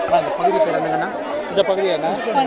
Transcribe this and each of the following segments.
அந்த பகுதி பேர் என்னங்கண்ணா இந்த பகுதி என்ன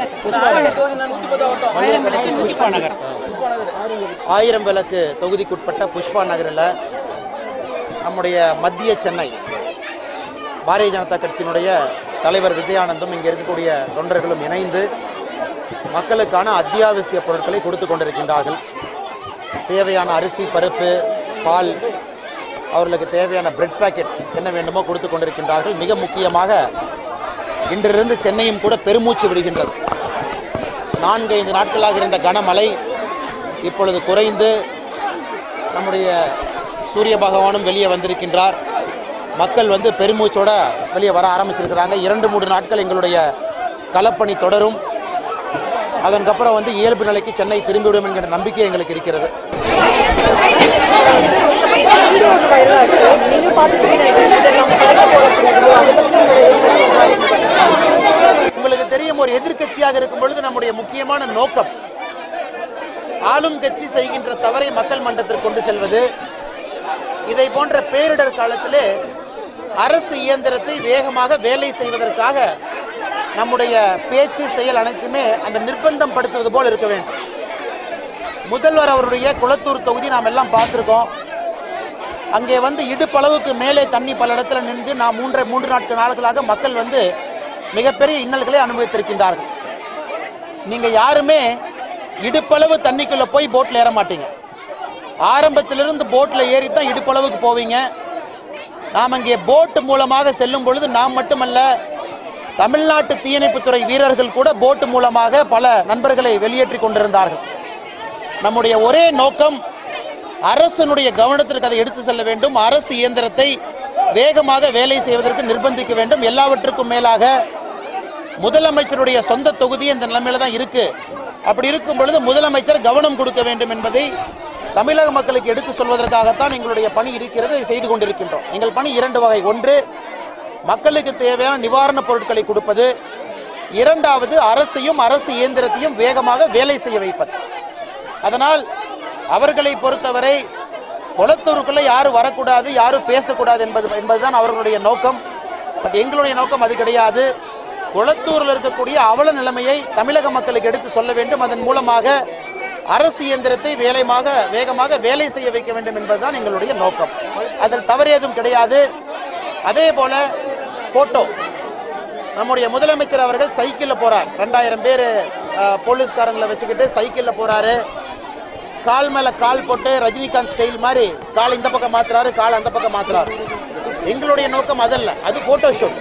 புஷ்பா நகர் ஆயிரம் விளக்கு தொகுதிக்குட்பட்ட புஷ்பா நகரில் நம்முடைய மத்திய சென்னை பாரதிய ஜனதா கட்சியினுடைய தலைவர் விஜயானந்தும் இங்கே இருக்கக்கூடிய தொண்டர்களும் இணைந்து மக்களுக்கான அத்தியாவசிய பொருட்களை கொடுத்து கொண்டிருக்கின்றார்கள் தேவையான அரிசி பருப்பு பால் அவர்களுக்கு தேவையான பிரெட் பாக்கெட் என்ன வேண்டுமோ கொடுத்து கொண்டிருக்கின்றார்கள் மிக முக்கியமாக இன்றிலிருந்து சென்னையும் கூட பெருமூச்சு விடுகின்றது நான்கு ஐந்து நாட்களாக இருந்த கனமழை இப்பொழுது குறைந்து நம்முடைய சூரிய பகவானும் வெளியே வந்திருக்கின்றார் மக்கள் வந்து பெருமூச்சோட வெளியே வர ஆரம்பிச்சிருக்கிறாங்க இரண்டு மூன்று நாட்கள் எங்களுடைய களப்பணி தொடரும் அதற்கப்புறம் வந்து இயல்பு நிலைக்கு சென்னை திரும்பிவிடும் என்கிற நம்பிக்கை எங்களுக்கு இருக்கிறது நீங்க பார்த்துட்டு உங்களுக்கு தெரியும் ஒரு எதிர்க்கட்சியாக இருக்கும் பொழுது நம்முடைய முக்கியமான நோக்கம் ஆளும் கட்சி செய்கின்ற தவறை மக்கள் மன்றத்திற்கு கொண்டு செல்வது இதை போன்ற பேரிடர் காலத்திலே அரசு இயந்திரத்தை வேகமாக வேலை செய்வதற்காக நம்முடைய பேச்சு செயல் அனைத்துமே அந்த நிர்பந்தம் படுத்துவது போல் இருக்க வேண்டும் முதல்வர் அவருடைய குளத்தூர் தொகுதி நாம் எல்லாம் பார்த்துருக்கோம் அங்கே வந்து இடுப்பளவுக்கு மேலே தண்ணி பல இடத்துல நின்று நான் மூன்றரை மூன்று நாட்கள் நாட்களாக மக்கள் வந்து மிகப்பெரிய இன்னல்களை அனுபவித்திருக்கின்றார்கள் நீங்கள் யாருமே இடுப்பளவு தண்ணிக்குள்ளே போய் போட்டில் ஏற மாட்டீங்க ஆரம்பத்திலிருந்து போட்டில் ஏறி தான் இடுப்பளவுக்கு போவீங்க நாம் இங்கே போட்டு மூலமாக செல்லும் பொழுது நாம் மட்டுமல்ல தமிழ்நாட்டு தீயணைப்புத்துறை வீரர்கள் கூட போட்டு மூலமாக பல நண்பர்களை வெளியேற்றி கொண்டிருந்தார்கள் நம்முடைய ஒரே நோக்கம் அரசனுடைய கவனத்திற்கு அதை எடுத்து செல்ல வேண்டும் அரசு இயந்திரத்தை வேகமாக வேலை செய்வதற்கு நிர்பந்திக்க வேண்டும் எல்லாவற்றுக்கும் மேலாக முதலமைச்சருடைய சொந்த தொகுதி இந்த நிலைமையில தான் இருக்கு அப்படி இருக்கும் பொழுது முதலமைச்சர் கவனம் கொடுக்க வேண்டும் என்பதை தமிழக மக்களுக்கு எடுத்து சொல்வதற்காகத்தான் எங்களுடைய பணி இருக்கிறது இதை செய்து கொண்டிருக்கின்றோம் எங்கள் பணி இரண்டு வகை ஒன்று மக்களுக்கு தேவையான நிவாரணப் பொருட்களை கொடுப்பது இரண்டாவது அரசையும் அரசு இயந்திரத்தையும் வேகமாக வேலை செய்ய வைப்பது அதனால் அவர்களை பொறுத்தவரை குளத்தூருக்குள்ள யாரும் வரக்கூடாது யாரும் பேசக்கூடாது என்பது என்பதுதான் அவர்களுடைய நோக்கம் பட் எங்களுடைய நோக்கம் அது கிடையாது குளத்தூரில் இருக்கக்கூடிய அவல நிலைமையை தமிழக மக்களுக்கு எடுத்து சொல்ல வேண்டும் அதன் மூலமாக அரசு இயந்திரத்தை வேலைமாக வேகமாக வேலை செய்ய வைக்க வேண்டும் என்பதுதான் எங்களுடைய நோக்கம் அதில் தவறு ஏதும் கிடையாது அதே போல போட்டோ நம்முடைய முதலமைச்சர் அவர்கள் சைக்கிளில் போறார் ரெண்டாயிரம் பேர் போலீஸ்காரங்களை வச்சுக்கிட்டு சைக்கிளில் போறாரு கால் மேல கால் போட்டு ரஜினிகாந்த் ஸ்டைல் மாதிரி கால் இந்த பக்கம் மாத்துறாரு கால் அந்த பக்கம் மாத்துறாரு எங்களுடைய நோக்கம் அதல்ல அது போட்டோ ஷூட்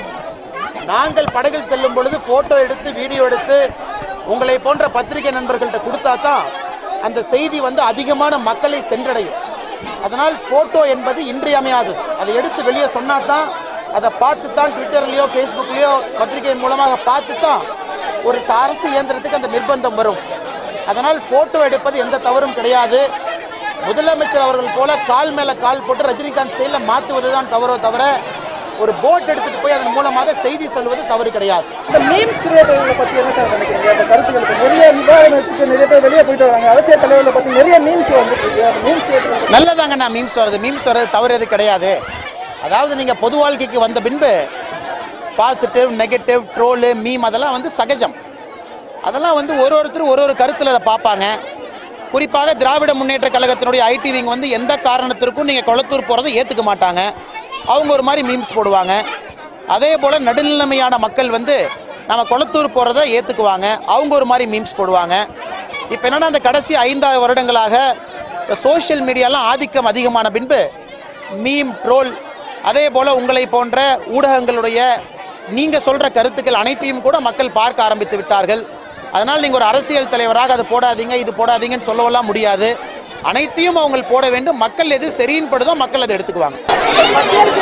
நாங்கள் படகில் செல்லும் பொழுது போட்டோ எடுத்து வீடியோ எடுத்து உங்களை போன்ற பத்திரிகை நண்பர்கள்ட்ட கொடுத்தா தான் அந்த செய்தி வந்து அதிகமான மக்களை சென்றடையும் அதனால் போட்டோ என்பது இன்றியமையாதது அதை எடுத்து வெளியே சொன்னா தான் அதை பார்த்து தான் ட்விட்டர்லேயோ ஃபேஸ்புக்லேயோ பத்திரிகை மூலமாக பார்த்து தான் ஒரு அரசு இயந்திரத்துக்கு அந்த நிர்பந்தம் வரும் அதனால் போட்டோ எடுப்பது எந்த தவறும் கிடையாது முதலமைச்சர் அவர்கள் போல கால் மேல கால் போட்டு ரஜினிகாந்த் ஸ்டைல மாத்துவது தான் தவறோ தவிர ஒரு போட் எடுத்துட்டு போய் அதன் மூலமாக செய்தி சொல்வது தவறு கிடையாது இந்த மீம்ஸ் கிரியேட்டர்களை பத்தி என்ன சார் நினைக்கிறீங்க அந்த கருத்துக்களுக்கு நிறைய நிவாரணத்துக்கு நிறைய பேர் வெளியே போயிட்டு வராங்க அரசியல் தலைவர்களை பத்தி நிறைய மீம்ஸ் வந்துட்டு இருக்கு அந்த மீம்ஸ் கிரியேட்டர் நல்லதாங்க நான் மீம்ஸ் வர்றது மீம்ஸ் வர்றது தவறு எது கிடையாது அதாவது நீங்கள் பொது வாழ்க்கைக்கு வந்த பின்பு பாசிட்டிவ் நெகட்டிவ் ட்ரோலு மீம் அதெல்லாம் வந்து சகஜம் அதெல்லாம் வந்து ஒரு ஒருத்தரும் ஒரு ஒரு கருத்தில் அதை பார்ப்பாங்க குறிப்பாக திராவிட முன்னேற்ற கழகத்தினுடைய ஐடி விங் வந்து எந்த காரணத்திற்கும் நீங்கள் கொளத்தூர் போகிறதை ஏற்றுக்க மாட்டாங்க அவங்க ஒரு மாதிரி மீம்ஸ் போடுவாங்க அதே போல் நடுநிலைமையான மக்கள் வந்து நம்ம கொளத்தூர் போகிறத ஏற்றுக்குவாங்க அவங்க ஒரு மாதிரி மீம்ஸ் போடுவாங்க இப்போ என்னன்னா அந்த கடைசி ஐந்தாவது வருடங்களாக இந்த சோஷியல் மீடியாலாம் ஆதிக்கம் அதிகமான பின்பு மீம் ட்ரோல் அதே போல் உங்களை போன்ற ஊடகங்களுடைய நீங்கள் சொல்கிற கருத்துக்கள் அனைத்தையும் கூட மக்கள் பார்க்க ஆரம்பித்து விட்டார்கள் அதனால் நீங்கள் ஒரு அரசியல் தலைவராக அதை போடாதீங்க இது போடாதீங்கன்னு சொல்லவெல்லாம் முடியாது அனைத்தையும் அவங்க போட வேண்டும் மக்கள் எது சரின்னு படுதோ மக்கள் அதை எடுத்துக்குவாங்க மத்திய அரசு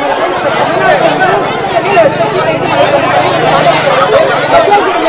சென்னையில் ஒரு ஃபெஸ்டிவல் இது மத்திய அரசு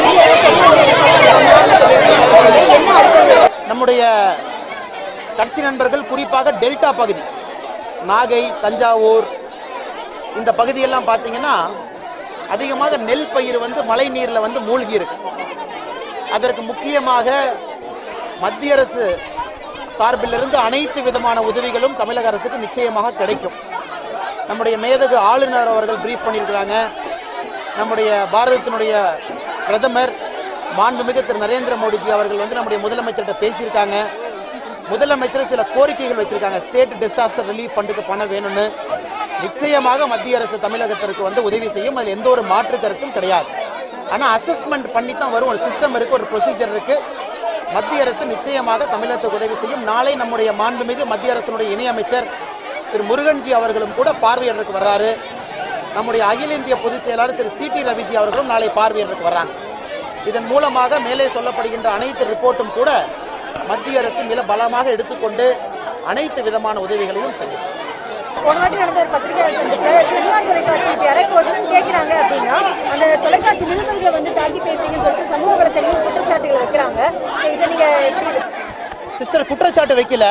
என்ன அடுத்தது நம்முடைய கட்சி நண்பர்கள் குறிப்பாக டெல்டா பகுதி நாகை தஞ்சாவூர் இந்த பகுதியெல்லாம் பார்த்தீங்கன்னா அதிகமாக நெல் பயிர் வந்து மழை நீரில் வந்து மூழ்கி இருக்கு அதற்கு முக்கியமாக மத்திய அரசு சார்பிலிருந்து அனைத்து விதமான உதவிகளும் தமிழக அரசுக்கு நிச்சயமாக கிடைக்கும் நம்முடைய மேதகு ஆளுநர் அவர்கள் பிரீஃப் பண்ணியிருக்கிறாங்க நம்முடைய பாரதத்தினுடைய பிரதமர் மாண்புமிகு திரு நரேந்திர மோடிஜி அவர்கள் வந்து நம்முடைய முதலமைச்சர்கிட்ட பேசியிருக்காங்க முதலமைச்சர் சில கோரிக்கைகள் வச்சிருக்காங்க ஸ்டேட் டிசாஸ்டர் ரிலீஃப் ஃபண்டுக்கு பணம் வேணும்னு நிச்சயமாக மத்திய அரசு தமிழகத்திற்கு வந்து உதவி செய்யும் அதில் எந்த ஒரு மாற்று கருத்தும் கிடையாது ஆனால் அசஸ்மெண்ட் பண்ணி தான் வரும் ஒரு சிஸ்டம் இருக்கு ஒரு ப்ரொசீஜர் இருக்கு மத்திய அரசு நிச்சயமாக தமிழகத்துக்கு உதவி செய்யும் நாளை நம்முடைய மாண்புமிகு மத்திய அரசினுடைய இணையமைச்சர் திரு முருகன்ஜி அவர்களும் கூட பார்வையிடறதுக்கு வர்றாரு நம்முடைய அகில இந்திய பொதுச் செயலாளர் திரு சி டி ரவிஜி அவர்களும் நாளை பார்வையிடறதுக்கு வர்றாங்க இதன் மூலமாக மேலே சொல்லப்படுகின்ற அனைத்து ரிப்போர்ட்டும் கூட மத்திய அரசு மிக பலமாக எடுத்துக்கொண்டு அனைத்து விதமான உதவிகளையும் செய்யும் போன வாட்டி நடந்த ஒரு பத்திரிகை சந்திப்புல தனியார் தொலைக்காட்சி இப்ப யாராவது கொஸ்டின் கேட்கறாங்க அப்படின்னா அந்த தொலைக்காட்சி நிருபர்களை வந்து தாக்கி பேசுறீங்கன்னு சொல்லிட்டு சமூக வலைத்தளங்கள் குற்றச்சாட்டுகள் வைக்கிறாங்க So இதை நீங்க எப்படி சிஸ்டர் குற்றச்சாட்டு வைக்கல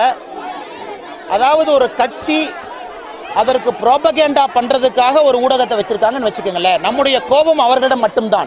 அதாவது ஒரு கட்சி அதற்கு ப்ரோபகேண்டா பண்றதுக்காக ஒரு ஊடகத்தை வச்சிருக்காங்கன்னு வச்சுக்கோங்களேன் நம்முடைய கோபம் அவர்களிடம் மட்டும்தான்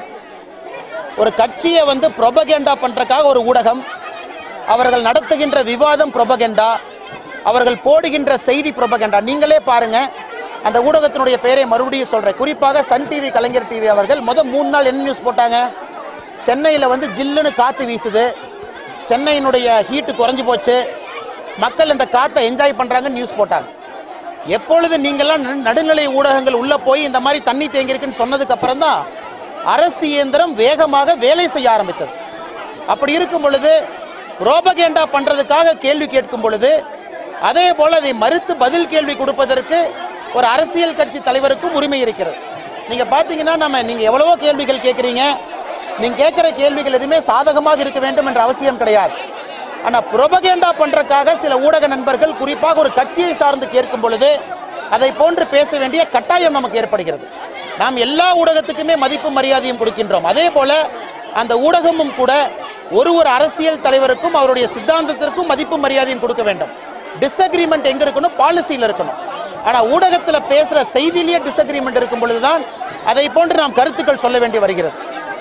ஒரு கட்சியை வந்து ப்ரொபகேண்டா பண்றதுக்காக ஒரு ஊடகம் அவர்கள் நடத்துகின்ற விவாதம் ப்ரொபகேண்டா அவர்கள் போடுகின்ற செய்தி ப்ரொபகேண்டா நீங்களே பாருங்க அந்த ஊடகத்தினுடைய பெயரை மறுபடியும் சொல்றேன் குறிப்பாக சன் டிவி கலைஞர் டிவி அவர்கள் முதல் மூணு நாள் என்ன நியூஸ் போட்டாங்க சென்னையில் வந்து ஜில்லுன்னு காற்று வீசுது சென்னையினுடைய ஹீட்டு குறைஞ்சு போச்சு மக்கள் இந்த காற்றை என்ஜாய் பண்ணுறாங்கன்னு நியூஸ் போட்டாங்க எப்பொழுது நீங்கள்லாம் நடு- நடுநிலை ஊடகங்கள் உள்ளே போய் இந்த மாதிரி தண்ணி தேங்கியிருக்குன்னு சொன்னதுக்கு அப்புறம் தான் அரசு இயந்திரம் வேகமாக வேலை செய்ய ஆரம்பித்தது அப்படி இருக்கும் பொழுது ரோபகேண்டா பண்ணுறதுக்காக கேள்வி கேட்கும் பொழுது அதே போல் அதை மறுத்து பதில் கேள்வி கொடுப்பதற்கு ஒரு அரசியல் கட்சி தலைவருக்கும் உரிமை இருக்கிறது நீங்கள் பார்த்தீங்கன்னா நம்ம நீங்கள் எவ்வளவோ கேள்விகள் கேட்குறீங்க நீங்கள் கேட்குற கேள்விகள் எதுவுமே சாதகமாக இருக்க வேண்டும் என்ற அவசியம் கிடையாது ஆனால் புரோபகேண்டா பண்றதுக்காக சில ஊடக நண்பர்கள் குறிப்பாக ஒரு கட்சியை சார்ந்து கேட்கும் பொழுது அதை போன்று பேச வேண்டிய கட்டாயம் நமக்கு ஏற்படுகிறது நாம் எல்லா ஊடகத்துக்குமே மதிப்பு மரியாதையும் கொடுக்கின்றோம் அதே போல அந்த ஊடகமும் கூட ஒரு ஒரு அரசியல் தலைவருக்கும் அவருடைய சித்தாந்தத்திற்கும் மதிப்பு மரியாதையும் கொடுக்க வேண்டும் டிஸ்அக்ரிமெண்ட் எங்க இருக்கணும் பாலிசியில் இருக்கணும் ஆனா ஊடகத்துல பேசுற செய்தியிலேயே டிஸ்அக்ரிமெண்ட் இருக்கும் பொழுதுதான் அதை போன்று நாம் கருத்துக்கள் சொல்ல வேண்டி வருகிறது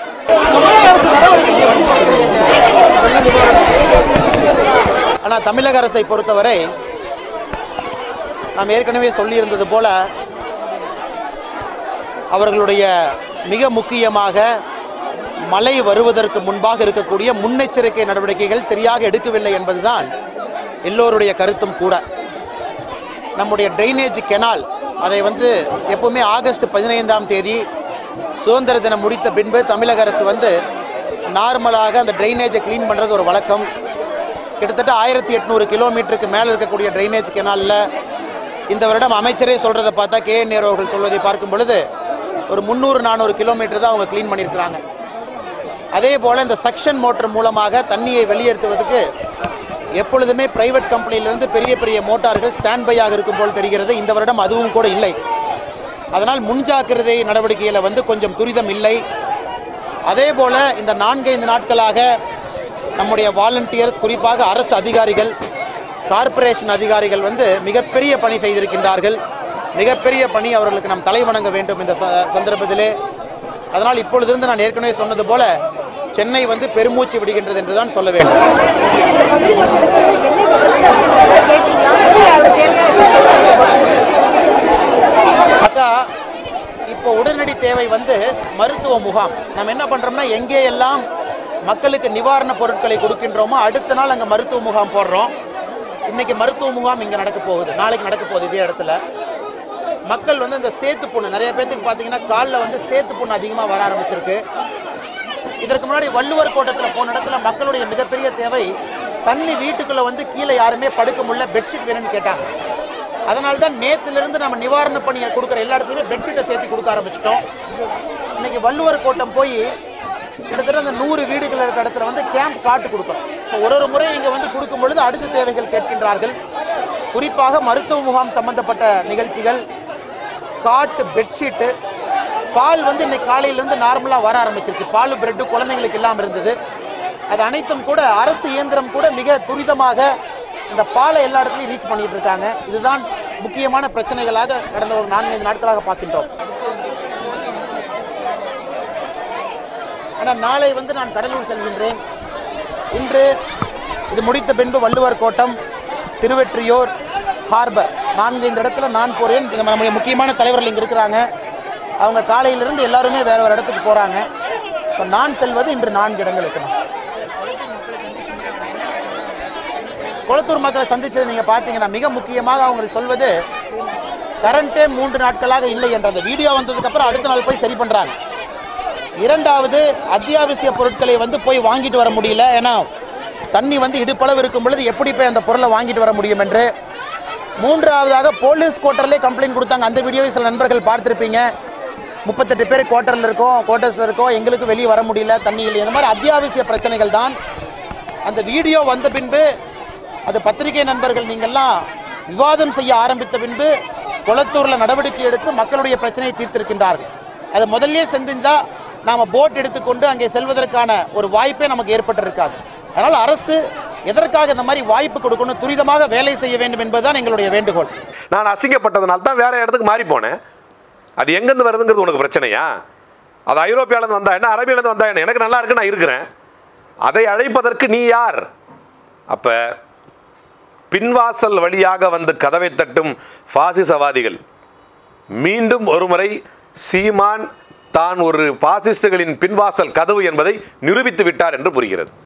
ஆனால் தமிழக அரசை பொறுத்தவரை நாம் ஏற்கனவே சொல்லியிருந்தது போல அவர்களுடைய மிக முக்கியமாக மழை வருவதற்கு முன்பாக இருக்கக்கூடிய முன்னெச்சரிக்கை நடவடிக்கைகள் சரியாக எடுக்கவில்லை என்பதுதான் எல்லோருடைய கருத்தும் கூட நம்முடைய ட்ரைனேஜ் கெனால் அதை வந்து எப்பவுமே ஆகஸ்ட் பதினைந்தாம் தேதி சுதந்திர தினம் முடித்த பின்பு தமிழக அரசு வந்து நார்மலாக அந்த ட்ரைனேஜை க்ளீன் பண்ணுறது ஒரு வழக்கம் கிட்டத்தட்ட ஆயிரத்தி எட்நூறு கிலோமீட்டருக்கு மேலே இருக்கக்கூடிய ட்ரைனேஜ் கெனாலில் இந்த வருடம் அமைச்சரே சொல்கிறத பார்த்தா கே என் நேரு அவர்கள் சொல்வதை பார்க்கும் பொழுது ஒரு முந்நூறு நானூறு கிலோமீட்டர் தான் அவங்க க்ளீன் பண்ணியிருக்கிறாங்க அதே போல் இந்த சக்ஷன் மோட்டர் மூலமாக தண்ணியை வெளியேற்றுவதற்கு எப்பொழுதுமே பிரைவேட் கம்பெனியிலிருந்து பெரிய பெரிய மோட்டார்கள் ஸ்டாண்ட் பையாக இருக்கும் போல் தெரிகிறது இந்த வருடம் அதுவும் கூட இல்லை அதனால் முன்ஜாக்கிரதை நடவடிக்கையில் வந்து கொஞ்சம் துரிதம் இல்லை அதே போல் இந்த நான்கைந்து நாட்களாக நம்முடைய வாலண்டியர்ஸ் குறிப்பாக அரசு அதிகாரிகள் கார்ப்பரேஷன் அதிகாரிகள் வந்து மிகப்பெரிய பணி செய்திருக்கின்றார்கள் மிகப்பெரிய பணி அவர்களுக்கு நாம் தலை வணங்க வேண்டும் இந்த ச- சந்தர்ப்பத்திலே அதனால் இப்பொழுதிருந்து நான் ஏற்கனவே சொன்னது போல சென்னை வந்து பெருமூச்சு விடுகின்றது என்று தான் சொல்ல வேண்டும் இந்த பகுதி மக்களுக்கு என்ன கேட்டீங்களா அவர் அக்கா இப்போ உடனடி தேவை வந்து மருத்துவ முகாம் நம்ம என்ன பண்றோம்னா எங்கே எல்லாம் மக்களுக்கு நிவாரண பொருட்களை கொடுக்கின்றோமோ அடுத்த நாள் அங்கே மருத்துவ முகாம் போடுறோம் இன்னைக்கு மருத்துவ முகாம் இங்கே நடக்க போகுது நாளைக்கு நடக்க போகுது இதே இடத்துல மக்கள் வந்து இந்த சேத்து புண்ணு நிறைய பேத்துக்கு பார்த்தீங்கன்னா காலில் வந்து சேத்து புண்ணு அதிகமாக வர ஆரம்பிச்சிருக்கு இதற்கு முன்னாடி வள்ளுவர் கோட்டத்தில் போன இடத்துல மக்களுடைய மிகப்பெரிய தேவை தண்ணி வீட்டுக்குள்ள வந்து கீழே யாருமே படுக்க முடியல பெட்ஷீட் வேணும்னு கேட்டாங்க அதனால தான் நேத்திலிருந்து நம்ம நிவாரண பணியை கொடுக்குற எல்லா இடத்துலையுமே பெட்ஷீட்டை சேர்த்து கொடுக்க ஆரம்பிச்சிட்டோம் இன்னைக்கு வள்ளுவர் கோட்டம் போய் கிட்டத்தட்ட அந்த நூறு வீடுகள் இருக்கிற இடத்துல வந்து கேம்ப் காட்டு கொடுக்குறோம் இப்போ ஒரு ஒரு முறை இங்கே வந்து கொடுக்கும் பொழுது அடுத்த தேவைகள் கேட்கின்றார்கள் குறிப்பாக மருத்துவ முகாம் சம்பந்தப்பட்ட நிகழ்ச்சிகள் காட்டு பெட்ஷீட்டு பால் வந்து இன்னைக்கு காலையிலேருந்து நார்மலாக வர ஆரம்பிச்சிருச்சு பால் பிரெட்டு குழந்தைங்களுக்கு இல்லாமல் இருந்தது அது அனைத்தும் கூட அரசு இயந்திரம் கூட மிக துரிதமாக இந்த பாலை எல்லா இடத்துலையும் ரீச் பண்ணிட்டு இருக்காங்க இதுதான் முக்கியமான பிரச்சனைகளாக கடந்த ஒரு நான்கைந்து நாட்களாக பார்க்கின்றோம் ஆனால் நாளை வந்து நான் கடலூர் செல்கின்றேன் இன்று இது முடித்த பின்பு வள்ளுவர் கோட்டம் திருவெற்றியூர் ஹார்பர் நான்கு இந்த இடத்துல நான் போறேன் இங்க நம்முடைய முக்கியமான தலைவர்கள் இங்கே இருக்கிறாங்க அவங்க காலையிலிருந்து எல்லாருமே வேற ஒரு இடத்துக்கு போகிறாங்க ஸோ நான் செல்வது இன்று நான்கு இடங்களுக்கு தான் கொளத்தூர் மக்களை சந்திச்சது நீங்கள் பார்த்தீங்கன்னா மிக முக்கியமாக அவங்க சொல்வது கரண்ட்டே மூன்று நாட்களாக இல்லை என்ற அந்த வீடியோ வந்ததுக்கு அப்புறம் அடுத்த நாள் போய் சரி பண்ணுறாங்க இரண்டாவது அத்தியாவசிய பொருட்களை வந்து போய் வாங்கிட்டு வர முடியல ஏன்னா தண்ணி வந்து இடுப்பளவு இருக்கும் பொழுது எப்படி போய் அந்த பொருளை வாங்கிட்டு வர முடியும் என்று மூன்றாவதாக போலீஸ் குவார்ட்டர்லேயே கம்ப்ளைண்ட் கொடுத்தாங்க அந்த வீடியோவை சில நண்பர்கள் பார்த்துருப்பீங்க முப்பத்தெட்டு பேர் குவார்ட்டரில் இருக்கோம் குவார்ட்டர்ஸில் இருக்கோம் எங்களுக்கு வெளியே வர முடியல தண்ணி இல்லை இந்த மாதிரி அத்தியாவசிய பிரச்சனைகள் தான் அந்த வீடியோ வந்த பின்பு அது பத்திரிகை நண்பர்கள் நீங்கள்லாம் விவாதம் செய்ய ஆரம்பித்த பின்பு குளத்தூரில் நடவடிக்கை எடுத்து மக்களுடைய பிரச்சனையை தீர்த்திருக்கின்றார்கள் அதை முதல்லயே செஞ்சிருந்தா நாம் போட் எடுத்துக்கொண்டு அங்கே செல்வதற்கான ஒரு வாய்ப்பே நமக்கு ஏற்பட்டிருக்காது அதனால் அரசு எதற்காக இந்த மாதிரி வாய்ப்பு கொடுக்கணும் துரிதமாக வேலை செய்ய வேண்டும் என்பதுதான் எங்களுடைய வேண்டுகோள் நான் அசிங்கப்பட்டதுனால தான் வேற இடத்துக்கு மாறி போனேன் அது எங்கேருந்து வருதுங்கிறது உனக்கு பிரச்சனையா அது ஐரோப்பியாலேருந்து வந்தா என்ன அரபியிலேருந்து வந்தா என்ன எனக்கு நல்லா இருக்கு நான் இருக்கிறேன் அதை அழைப்பதற்கு நீ யார் அப்போ பின்வாசல் வழியாக வந்து கதவை தட்டும் பாசிசவாதிகள் மீண்டும் ஒருமுறை சீமான் தான் ஒரு பாசிஸ்டுகளின் பின்வாசல் கதவு என்பதை நிரூபித்து விட்டார் என்று புரிகிறது